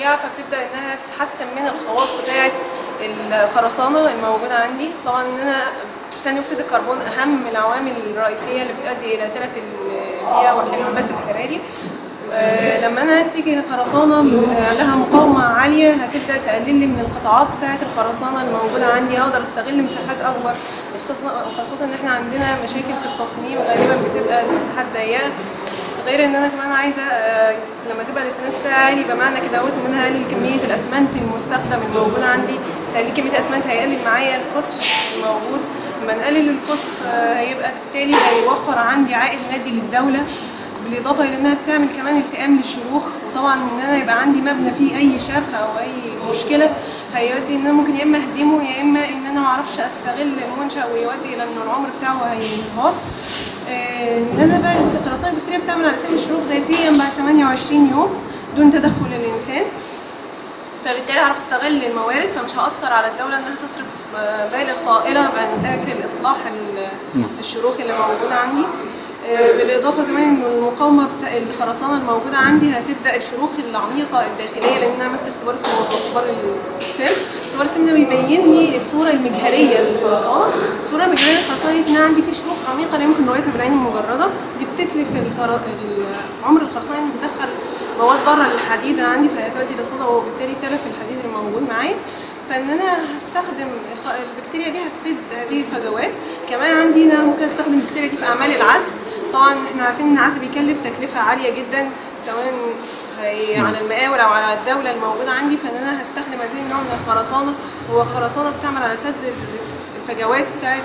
سريعه فبتبدا انها تحسن من الخواص بتاعه الخرسانه الموجوده عندي طبعا ان انا ثاني اكسيد الكربون اهم العوامل الرئيسيه اللي بتؤدي الى تلف البيئه والاحتباس الحراري آه، لما انا انتج خرسانه لها مقاومه عاليه هتبدا تقلل لي من القطاعات بتاعه الخرسانه الموجوده عندي هقدر استغل مساحات اكبر وخاصه وخاصة ان احنا عندنا مشاكل في التصميم غالبا بتبقى المساحات ضيقه غير ان انا كمان عايزه آه، لما تبقى الاستناس بتاعي عالي بمعنى كده اهوت ان انا هقلل كميه الاسمنت المستخدم الموجود عندي تقليل كميه الاسمنت هيقلل معايا الكوست الموجود لما نقلل الكوست آه، هيبقى بالتالي هيوفر عندي عائد مادي للدوله بالاضافه الى انها بتعمل كمان التئام للشروخ وطبعا ان انا يبقى عندي مبنى فيه اي شرخ او اي مشكله هيودي ان انا ممكن يا اما اهدمه يا اما ان انا ما اعرفش استغل المنشا ويودي الى ان العمر بتاعه هينهار آه، ان انا بقى الخرسانه البكتيريا بتعمل على تم الشروخ ذاتيا بعد 28 يوم دون تدخل الانسان فبالتالي هعرف استغل الموارد فمش هاثر على الدوله انها تصرف آه، مبالغ طائله من اجل اصلاح ال- الشروخ اللي موجوده عندي آه، بالاضافه كمان ان المقاومه بتاع الخرسانه الموجوده عندي هتبدا الشروخ العميقه الداخليه لان انا عملت اختبار اسمه اختبار السم اختبار السم ده بيبين لي الصوره المجهريه للخرسانه الصوره المجهريه للخرسانه دي ان انا عندي في شروخ عميقه لا يمكن رؤيتها بالعين المجرده دي بتتلف الخر... ال- عمر الخرسانه اللي بتدخل مواد ضاره للحديد عندي فهتؤدي لصدى وبالتالي تلف الحديد اللي موجود معايا فان انا هستخدم الخ- البكتيريا دي هتسد هذه الفجوات كمان عندي انا ممكن استخدم البكتيريا دي في اعمال العزل طبعا احنا عارفين ان العزل بيكلف تكلفه عاليه جدا سواء هي على المقاول او على الدوله الموجوده عندي فان انا هستخدم هذه النوع من الخرسانه هو خرسانه بتعمل على سد الفجوات بتاعت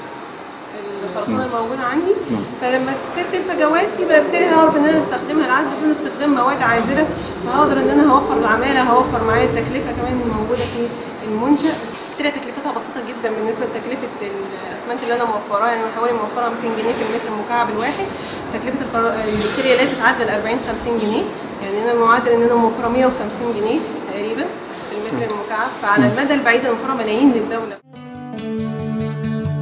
الخرسانه الموجوده عندي فلما تسد الفجوات يبقى بالتالي هعرف ان انا استخدمها العزل بدون استخدام مواد عازله فهقدر ان انا هوفر العماله هوفر معايا التكلفه كمان الموجوده في المنشا بالتالي تكلفتها بسيطه جدا بالنسبه لتكلفه الاسمنت اللي انا موفراه يعني حوالي موفره 200 جنيه في المتر المكعب الواحد تكلفه الخر- البكتيريا لا تتعدى ال 40 50 جنيه يعني انا المعدل ان انا موفره 150 جنيه تقريبا في المتر المكعب فعلى المدى البعيد انا موفره ملايين للدوله